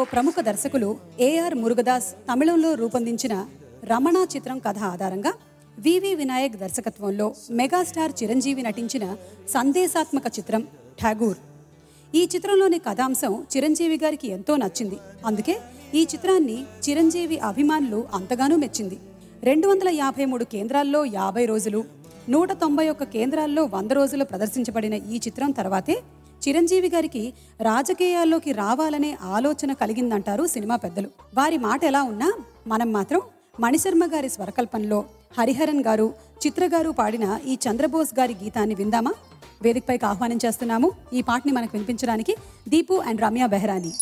ప్రముఖ దర్శకులు ఏఆర్ మురుగదాస్ తమిళంలో రూపొందించిన రమణ చిత్రం కథ ఆధారంగా వివి వినాయక్ దర్శకత్వంలో మెగాస్టార్ చిరంజీవి నటించిన సందేశాత్మక చిత్రం ఠాగూర్ ఈ చిత్రంలోని కథాంశం చిరంజీవి గారికి ఎంతో నచ్చింది అందుకే ఈ చిత్రాన్ని చిరంజీవి అభిమానులు అంతగానూ మెచ్చింది రెండు వందల యాభై మూడు కేంద్రాల్లో యాభై రోజులు నూట తొంభై ఒక్క కేంద్రాల్లో వంద రోజులు ప్రదర్శించబడిన ఈ చిత్రం తర్వాతే చిరంజీవి గారికి రాజకీయాల్లోకి రావాలనే ఆలోచన కలిగిందంటారు సినిమా పెద్దలు వారి మాట ఎలా ఉన్నా మనం మాత్రం మణిశర్మ గారి స్వరకల్పనలో హరిహరన్ గారు చిత్ర గారు పాడిన ఈ చంద్రబోస్ గారి గీతాన్ని విందామా వేదికపైకి ఆహ్వానం చేస్తున్నాము ఈ పాటని మనకు వినిపించడానికి దీపు అండ్ రమ్య బెహ్రానీ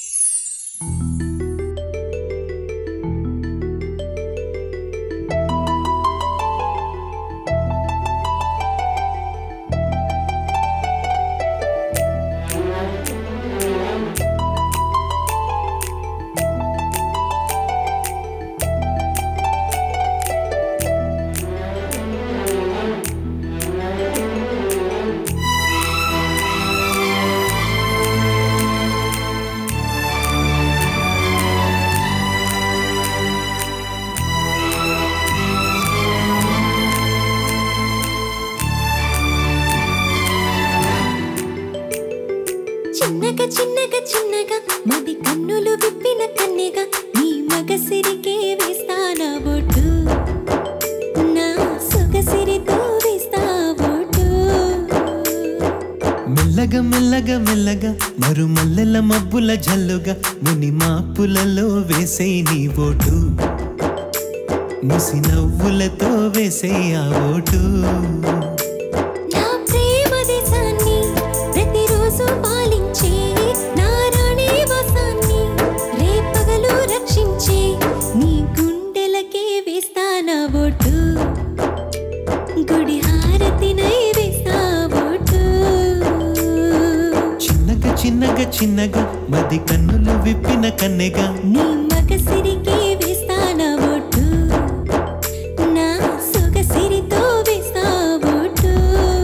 చిన్నగా చిన్నగా చిన్నగా మది కన్నులు విప్పిన కన్నెగా నీ మగసిరికే వేస్తానా బొట్టు నా సొగసిరితో వేస్తా బొట్టు మెల్లగా మెల్లగా మెల్లగా మరు మల్లెల మబ్బుల జల్లుగా ముని మాపులలో వేసే నీ ఓటు ముసి నవ్వులతో వేసే ఆ ఓటు నా ప్రేమ దేశాన్ని ప్రతిరోజు పాలించే నా రాణి వాసాన్ని రేపగలు రక్షించే నీ గుండెలకే వేస్తానా బొట్టు గుడి హారతినై వేస్తా బొట్టు చిన్నగా చిన్నగా చిన్నగా మది కన్నులు విప్పిన కన్నెగా నీ మగసిరికే వేస్తానా బొట్టు నా సొగసిరితో వేస్తా బొట్టు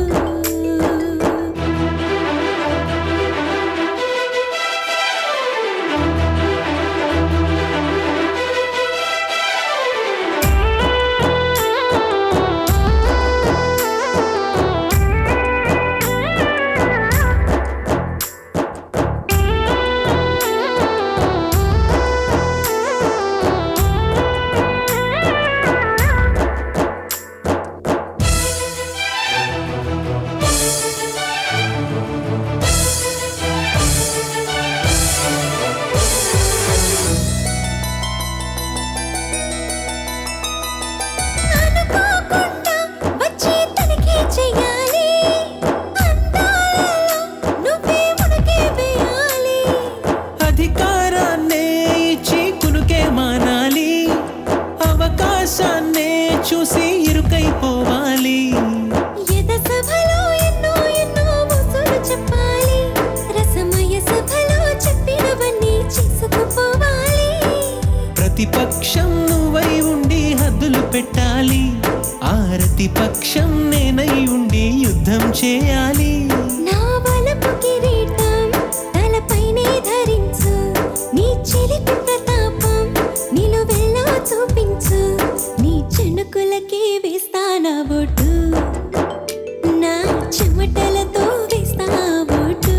అనుకోకుండా వచ్చి తనకే చెయ్యాలి అందాలలో నువ్వే మునకే వేయాలి అధికారాన్నే ఇచ్చి కునుకే మానాలి అవకాశాన్నే చూసి ఇరుకైపోవాలి ఎద సభలో ఎన్నో ఎన్నో ముసులు చెప్పాలి రసమయ సభలో చెప్పినవన్నీ చేసుకుపోవాలి ప్రతిపక్షం నువ్వై ఉండి హద్దులు పెట్టాలి ఆరతి పక్షం నేనై ఉండి యుద్ధం చేయాలి నా బలపు కిరీటం తలపైనే ధరించు నీ చిలిపి ప్రతాపం నిలువెల్లా చూపించు నీ చెణుకులకే వేస్తానా బొట్టు నా చెమటలతో వేస్తా బొట్టు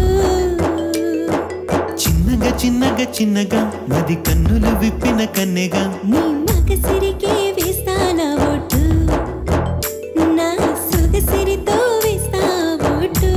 చిన్నగా చిన్నగా చిన్నగా మది కన్నులు విప్పిన కన్నెగా నీ మగసిరికే వేస్తానా బొట్టు నా సొగసిరితో వేస్తా బొట్టు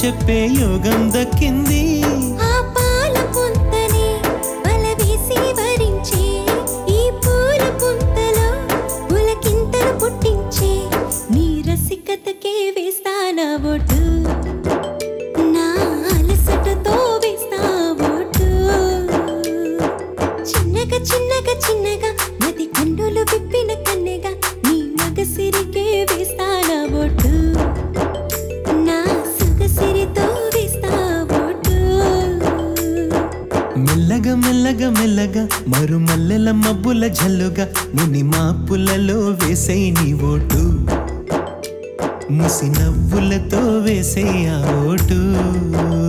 చెప్పే యోగం దక్కింది ఆ పాల పుంతని వలవేసి వరించే ఈ పూల పుంతలో పులకింతలు పుట్టించే నీ రసికతకే వేస్తానా ఓటు నా అలసటతో వేస్తా ఓటు చిన్నగా చిన్నగా చిన్నగా నది కన్నులు విప్పిన కన్నెగా నీ మగసిరికే వేస్తానా ఓటు నా సుగసిరితో వేస్తా ఓటు మెల్లగా మెల్లగా మెల్లగా మరుమల్లెల మబ్బుల జల్లుగా ముని మాపులలో వేసే నీ ఓటు ముసి నవ్వులతో వేసే ఆ ఓటు